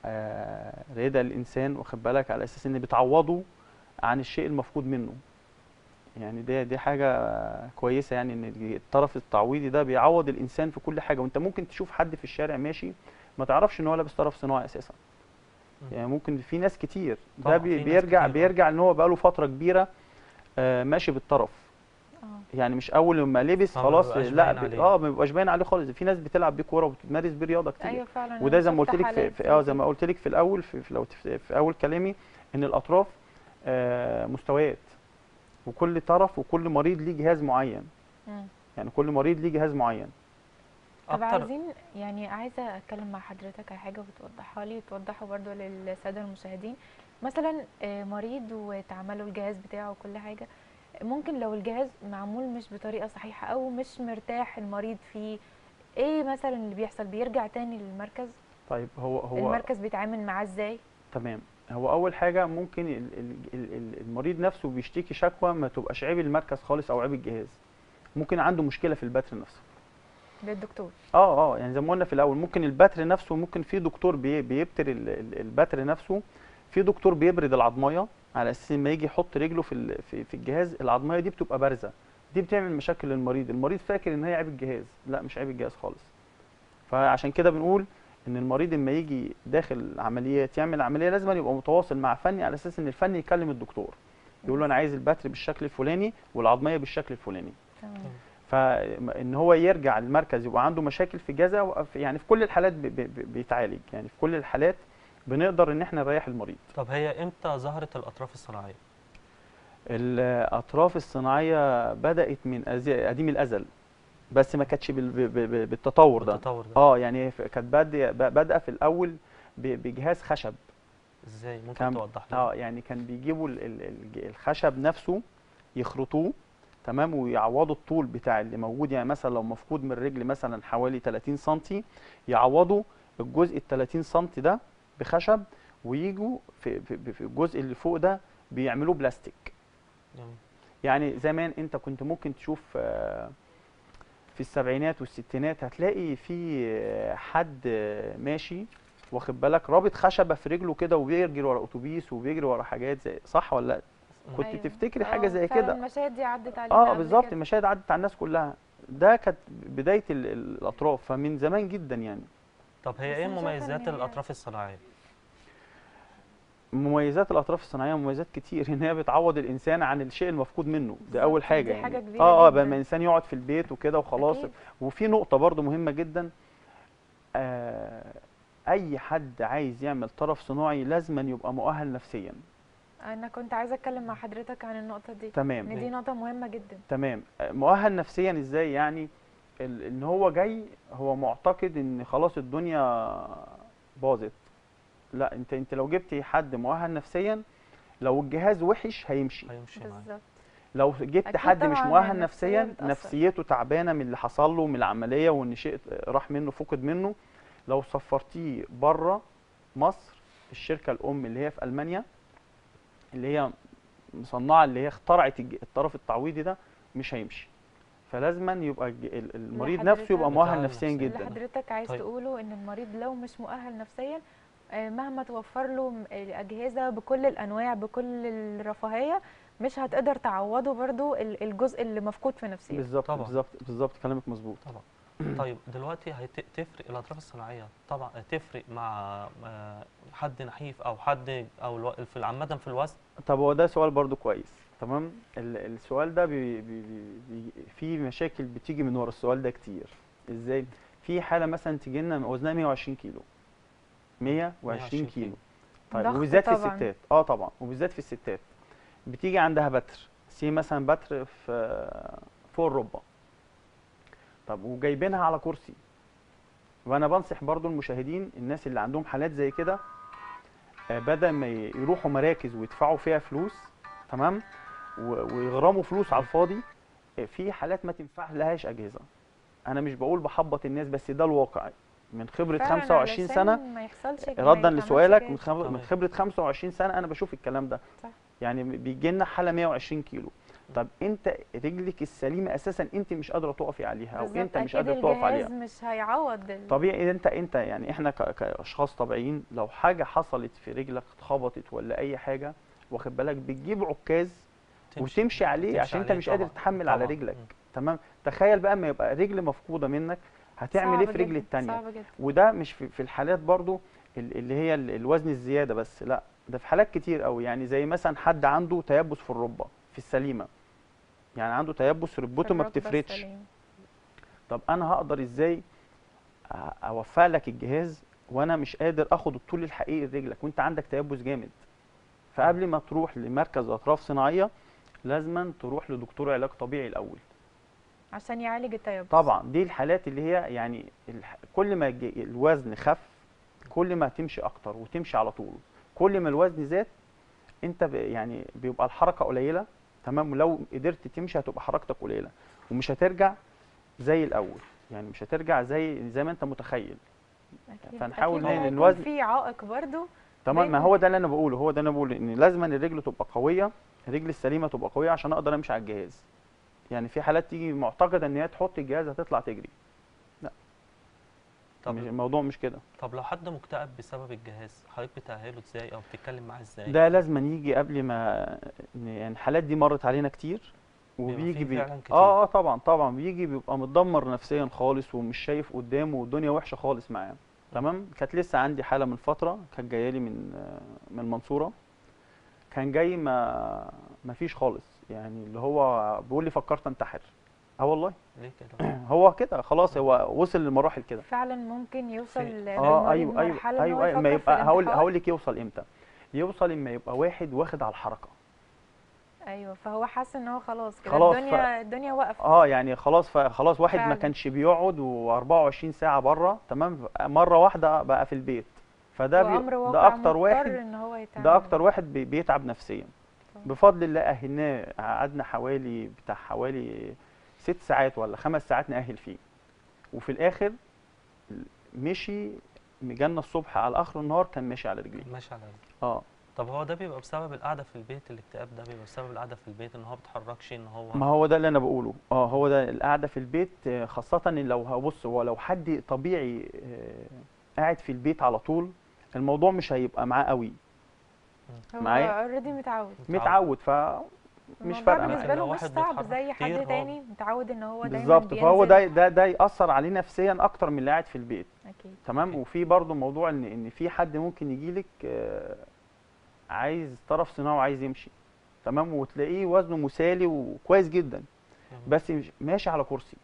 آه، رضا الانسان واخد بالك على اساس ان بتعوضه عن الشيء المفقود منه يعني دي دي حاجه كويسه يعني ان الطرف التعويضي ده بيعوض الانسان في كل حاجه وانت ممكن تشوف حد في الشارع ماشي ما تعرفش ان هو لابس طرف صناعي اساسا مم. يعني ممكن في ناس كتير ده طبعاً، بي في ناس بيرجع كتير، آه. بيرجع ان هو بقاله فتره كبيره آه، ماشي بالطرف اه يعني مش اول ما لبس ما خلاص بيبقاش لا باين بي- عليه. اه ما بيبقاش باين عليه خالص في ناس بتلعب بيه كوره وبتمارس بيه رياضه كتير ايوه فعلا وده أنا زي ما شفت قلت لك في, حالات في اه زي زي ما قلت لك في الاول في, في لو تف- في اول كلامي ان الاطراف آه مستويات وكل طرف وكل مريض ليه جهاز معين مم. يعني كل مريض ليه جهاز معين طب اكتر عايزين يعني عايزه اتكلم مع حضرتك على حاجه وتوضحها لي وتوضحه برضو للساده المشاهدين مثلا آه، مريض واتعملوا الجهاز بتاعه وكل حاجه ممكن لو الجهاز معمول مش بطريقه صحيحه او مش مرتاح المريض فيه ايه مثلا اللي بيحصل بيرجع تاني للمركز طيب هو هو المركز بيتعامل معاه ازاي تمام هو اول حاجه ممكن ال- ال- ال- ال- المريض نفسه بيشتكي شكوى ما تبقاش عيب المركز خالص او عيب الجهاز ممكن عنده مشكله في البتر نفسه للدكتور اه اه يعني زي ما قلنا في الاول ممكن البتر نفسه ممكن في دكتور بي بيبتر ال- ال- البتر نفسه في دكتور بيبرد العظميه على اساس لما يجي يحط رجله في ال- في, في الجهاز العظميه دي بتبقى بارزه دي بتعمل مشاكل للمريض المريض فاكر ان هي عيب الجهاز لا مش عيب الجهاز خالص فعشان كده بنقول ان المريض لما يجي داخل عمليات يعمل عمليه لازم يبقى متواصل مع فني على اساس ان الفني يكلم الدكتور يقول له انا عايز البتر بالشكل الفلاني والعظميه بالشكل الفلاني تمام فان هو يرجع المركز يبقى عنده مشاكل في جزا يعني في كل الحالات بي- بي- بي- بيتعالج يعني في كل الحالات بنقدر ان احنا نريح المريض طب هي امتى ظهرت الاطراف الصناعيه الاطراف الصناعيه بدات من أزي- قديم الازل بس ما كانتش بال- ب- ب- ب- بالتطور ده التطور ده اه يعني ف- كانت بادئه بادئه في الاول ب- بجهاز خشب ازاي ممكن كان- توضح لنا اه يعني كان بيجيبوا ال- ال- الج- الخشب نفسه يخرطوه تمام ويعوضوا الطول بتاع اللي موجود يعني مثلا لو مفقود من الرجل مثلا حوالي 30 سم يعوضوا الجزء ال 30 سم ده بخشب ويجوا في, في, في الجزء اللي فوق ده بيعملوه بلاستيك جميل. يعني زمان انت كنت ممكن تشوف آه، في السبعينات والستينات هتلاقي في آه، حد آه، ماشي واخد بالك رابط خشبه في رجله كده وبيجري ورا اتوبيس وبيجري ورا حاجات زي صح ولا لا كنت أيوة. تفتكري حاجه آه، زي فعلا كده المشاهد دي عدت علينا اه قبل بالظبط كده. المشاهد عدت على الناس كلها ده كانت بدايه ال- ال- الاطراف فمن زمان جدا يعني طب هي بس ايه أنا شايفة إن مميزات هي- الاطراف الصناعيه مميزات الاطراف الصناعيه مميزات كتير ان هي بتعوض الانسان عن الشيء المفقود منه ده بالظبط، اول حاجه دي يعني حاجة كبيرة اه اه جداً. لما الانسان يقعد في البيت وكده وخلاص أكيد. وفي نقطه برضو مهمه جدا آه اي حد عايز يعمل طرف صناعي لازما يبقى مؤهل نفسيا انا كنت عايزه اتكلم مع حضرتك عن النقطه دي تمام ان دي نقطه مهمه جدا تمام آه، مؤهل نفسيا ازاي يعني ال- ان هو جاي هو معتقد ان خلاص الدنيا باظت لا انت انت لو جبت حد مؤهل نفسيا لو الجهاز وحش هيمشي هيمشي معايا بالظبط لو جبت أكيد حد مش طبعاً مؤهل النفسية نفسيا بتأثر. نفسيته تعبانه من اللي حصل له من العمليه وان شيء راح منه فقد منه لو سفرتيه بره مصر الشركه الام اللي هي في المانيا اللي هي مصنعه اللي هي اخترعت الج- الطرف التعويضي ده مش هيمشي فلازما يبقى الج- ال- المريض لحضرتك نفسه يبقى مؤهل متعامل نفسيا نفسياً. اللي جدا حضرتك عايز طيب. تقوله ان المريض لو مش مؤهل نفسيا آه، مهما توفر له م- الاجهزه بكل الانواع بكل الرفاهيه مش هتقدر تعوضه برضو ال- الجزء اللي مفقود في نفسيته بالظبط طبعاً. بالظبط بالظبط كلامك مظبوط طبعا طيب دلوقتي هتفرق الاطراف الصناعيه طبعا تفرق مع آه، حد نحيف او حد او الو- في عامه في الوزن طب هو ده سؤال برضو كويس تمام ال- السؤال ده بي بي بي بي في مشاكل بتيجي من ورا السؤال ده كتير ازاي في حاله مثلا تيجي لنا وزنها 120 كيلو 120 120 كيلو كيلو. طيب ضغط وبالذات في طبعاً. الستات اه طبعا وبالذات في الستات بتيجي عندها بتر سي مثلا بتر في فوق الركبه طب وجايبينها على كرسي وانا بنصح برضو المشاهدين الناس اللي عندهم حالات زي كده آه، بدل ما ي- يروحوا مراكز ويدفعوا فيها فلوس تمام و- ويغرموا فلوس على الفاضي آه، في حالات ما تنفع لهاش اجهزه انا مش بقول بحبط الناس بس ده الواقع من خبره فعلاً 25 علشان سنه ما يحصلش ما ردا يتعملش لسؤالك كده. من خبر من تمام. خبره 25 سنه انا بشوف الكلام ده صح. يعني بيجي لنا حاله 120 كيلو طب انت رجلك السليمه اساسا انت مش قادره تقفي عليها او بالظبط، انت مش أكيد قادر تقف عليها الجهاز مش هيعوض ال- طبيعي انت انت يعني احنا ك- كاشخاص طبيعيين لو حاجه حصلت في رجلك اتخبطت ولا اي حاجه واخد بالك بتجيب عكاز وتمشي وتمشي عليه عشان انت عليه مش قادر طبعاً، تحمل على طبعاً. رجلك مم. تمام تخيل بقى ما يبقى رجل مفقوده منك هتعمل ايه صعب في رجل جداً، التانية صعب جدا وده مش في, في الحالات برضو ال- اللي هي ال- الوزن الزياده بس لا ده في حالات كتير قوي يعني زي مثلا حد عنده تيبس في الركبه في السليمه يعني عنده تيبس ركبته ما الركبة بتفردش السليمة. طب انا هقدر ازاي أ- اوفق لك الجهاز وانا مش قادر اخد الطول الحقيقي لرجلك وانت عندك تيبس جامد فقبل ما تروح لمركز اطراف صناعيه لازما تروح لدكتور علاج طبيعي الاول عشان يعالج التيبس طبعا دي الحالات اللي هي يعني الح- كل ما الج- الوزن خف كل ما تمشي اكتر وتمشي على طول كل ما الوزن زاد انت ب- يعني بيبقى الحركه قليله تمام ولو قدرت تمشي هتبقى حركتك قليله ومش هترجع زي الاول يعني مش هترجع زي زي ما انت متخيل أكيد. فنحاول أكيد نقلل هيكون الوزن. في عائق برضو تمام ما دايماً. هو ده اللي انا بقوله هو ده اللي انا بقوله ان لازم الرجل تبقى قويه الرجل السليمه تبقى قويه عشان اقدر امشي على الجهاز يعني في حالات تيجي معتقده ان هي تحط الجهاز هتطلع تجري طب مش الموضوع مش كده طب لو حد مكتئب بسبب الجهاز حضرتك بتأهله ازاي او بتتكلم معاه ازاي ده لازم يجي قبل ما يعني الحالات دي مرت علينا كتير بيبقى وبيجي فيه بي... فعلاً كتير. اه اه طبعا طبعا بيجي بيبقى متدمر نفسيا خالص ومش شايف قدامه والدنيا وحشه خالص معاه تمام كانت لسه عندي حاله من فتره كانت جايه لي من آه، من المنصوره كان جاي ما ما فيش خالص يعني اللي هو بيقول لي فكرت انتحر اه والله ليه كده هو كده خلاص هو وصل لمراحل كده فعلا ممكن يوصل في- للمريض اه ايوه ايوه لمرحلة إن هو ايوه ايوه ما يفكر في يبقى هقول الانتحار. هقول لك يوصل امتى يوصل اما يبقى واحد واخد على الحركه ايوه فهو حاسس ان هو خلاص كده خلاص، الدنيا الدنيا وقفت اه يعني خلاص خلاص واحد ما فعلا. كانش بيقعد و24 ساعه بره تمام مره واحده بقى في البيت فده وامر بي... واقع ده اكتر مضطر واحد ان هو يتعامل ده اكتر واحد بي... بيتعب نفسيا طبعا. بفضل الله اهلناه قعدنا حوالي بتاع حوالي ست ساعات ولا خمس ساعات نأهل فيه وفي الاخر مشي جالنا الصبح على اخر النهار كان ماشي على رجليه ماشي على رجله. اه طب هو ده بيبقى بسبب القعده في البيت الاكتئاب ده بيبقى بسبب القعده في البيت ان هو ما بيتحركش ان هو ما هو ده اللي انا بقوله اه هو ده القعده في البيت آه، خاصه ان لو هبص هو لو حد طبيعي آه، قاعد في البيت على طول الموضوع مش هيبقى معاه قوي هو معايا؟ اوريدي متعود متعود ف مش الموضوع فارقه بالنسبه معاه لو له مش واحد صعب بيتحرك زي كتير، حد هو تاني متعود ان هو دايما بالظبط فهو ده بينزل. ده ده ياثر عليه نفسيا اكتر من اللي قاعد في البيت اكيد تمام أكيد. وفي برضه موضوع ان ان في حد ممكن يجي لك عايز طرف صناعي وعايز يمشي تمام وتلاقيه وزنه مثالي وكويس جدا مم. بس مش- ماشي على كرسي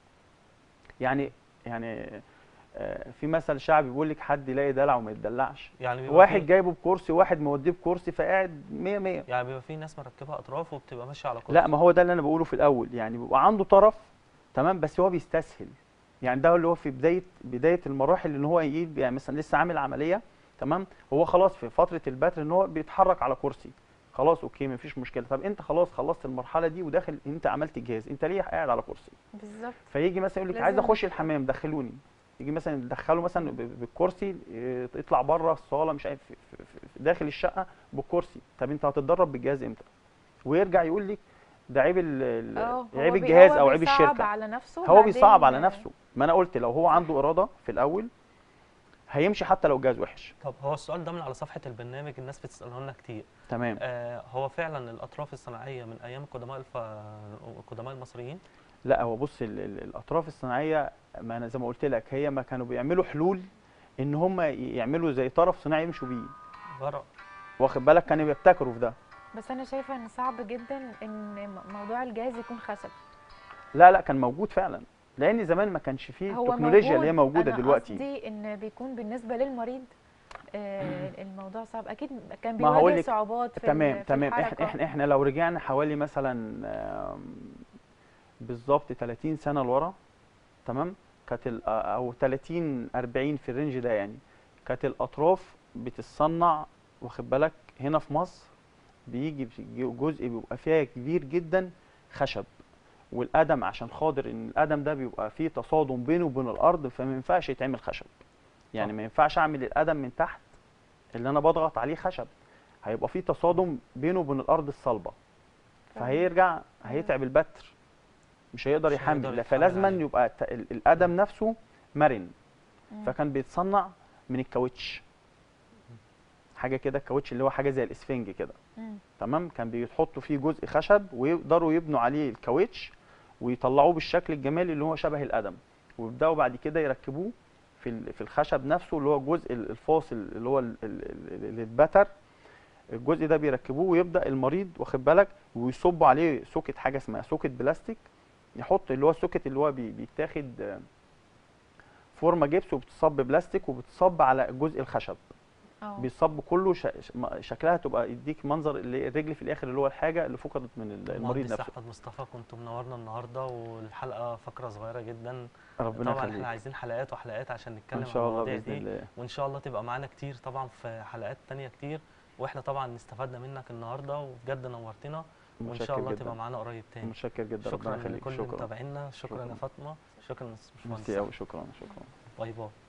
يعني يعني آه، في مثل شعبي بيقول لك حد يلاقي دلع وما يتدلعش يعني بيبقى واحد في- جايبه بكرسي واحد موديه بكرسي فقاعد 100 100 يعني بيبقى في ناس مركبه اطراف وبتبقى ماشيه على كرسي لا ما هو ده اللي انا بقوله في الاول يعني بيبقى عنده طرف تمام بس هو بيستسهل يعني ده اللي هو في بدايه بدايه المراحل ان هو يجيب يعني مثلا لسه عامل عمليه تمام هو خلاص في فتره البتر ان هو بيتحرك على كرسي خلاص اوكي مفيش مشكله طب انت خلاص خلصت المرحله دي وداخل انت عملت الجهاز انت ليه قاعد على كرسي بالظبط فيجي مثلا يقول لك عايز لازم- اخش الحمام دخلوني يجي مثلا يدخله مثلا ب- بالكرسي اه، يطلع بره الصاله مش عارف في- في- في- داخل الشقه بالكرسي طب انت هتتدرب بالجهاز امتى ويرجع يقول لك ده عيب ال- ال- اه هو عيب بي- الجهاز هو او عيب بيصعب الشركه على نفسه هو وبعدين- بيصعب على نفسه ما انا قلت لو هو عنده اراده في الاول هيمشي حتى لو الجهاز وحش طب هو السؤال ده من على صفحه البرنامج الناس بتساله لنا كتير تمام آه هو فعلا الاطراف الصناعيه من ايام القدماء الف... القدماء المصريين لا هو بص ال- ال- الاطراف الصناعيه ما انا زي ما قلت لك هي ما كانوا بيعملوا حلول ان هم يعملوا زي طرف صناعي يمشوا بيه غرق واخد بالك كانوا بيبتكروا في ده بس انا شايفه ان صعب جدا ان م- موضوع الجهاز يكون خشب لا لا كان موجود فعلا لان زمان ما كانش فيه هو التكنولوجيا اللي هي موجود. موجوده أنا دلوقتي قصدي ان بيكون بالنسبه للمريض آه، الموضوع صعب اكيد كان ما هقول بيواجه لك- صعوبات في تمام ال- في تمام احنا الحركة. احنا احنا لو رجعنا حوالي مثلا آم، بالظبط 30 سنه لورا تمام كانت ال- او 30 40 في الرينج ده يعني كانت الاطراف بتتصنع واخد بالك هنا في مصر بيجي في جزء بيبقى فيها كبير جدا خشب والقدم عشان خاطر ان القدم ده بيبقى فيه تصادم بينه وبين الارض فما ينفعش يتعمل خشب يعني طب. ما ينفعش اعمل القدم من تحت اللي انا بضغط عليه خشب هيبقى فيه تصادم بينه وبين الارض الصلبه فاهمة. فهيرجع هيتعب البتر مش هيقدر مش هيقدر يحمل يتحمل فلازما عليه. يبقى الت- ال- القدم نفسه مرن مم. فكان بيتصنع من الكاوتش حاجه كده الكاوتش اللي هو حاجه زي الاسفنج كده مم. تمام كان بيحطوا فيه جزء خشب ويقدروا يبنوا عليه الكاوتش ويطلعوه بالشكل الجمالي اللي هو شبه القدم ويبداوا بعد كده يركبوه في ال- في الخشب نفسه اللي هو الجزء ال- الفاصل اللي هو ال- ال- ال- اللي اتبتر الجزء ده بيركبوه ويبدا المريض واخد بالك ويصبوا عليه سوكت حاجه اسمها سوكت بلاستيك يحط اللي هو السوكت اللي هو بي- بيتاخد آه، فورمه جبس وبتصب بلاستيك وبتصب على الجزء الخشب اه بيصب كله ش... ش- م- شكلها تبقى يديك منظر اللي الرجل في الاخر اللي هو الحاجه اللي فقدت من ال- المريض المهندس نفسه احمد مصطفى كنت منورنا النهارده والحلقه فقره صغيره جدا ربنا طبعا يخليك احنا عايزين حلقات وحلقات عشان نتكلم ان عن شاء الله المواضيع باذن دي الله وان شاء الله تبقى معانا كتير طبعا في حلقات تانية كتير واحنا طبعا استفدنا منك النهارده وبجد نورتنا وان شاء متشكر الله جدا تبقى معانا قريب تاني متشكر جدا شكرا ربنا يخليك لكل شكرا متابعينا شكرا يا شكراً. فاطمه شكرا يا ميرسي باشمهندس قوي شكرا شكرا باي باي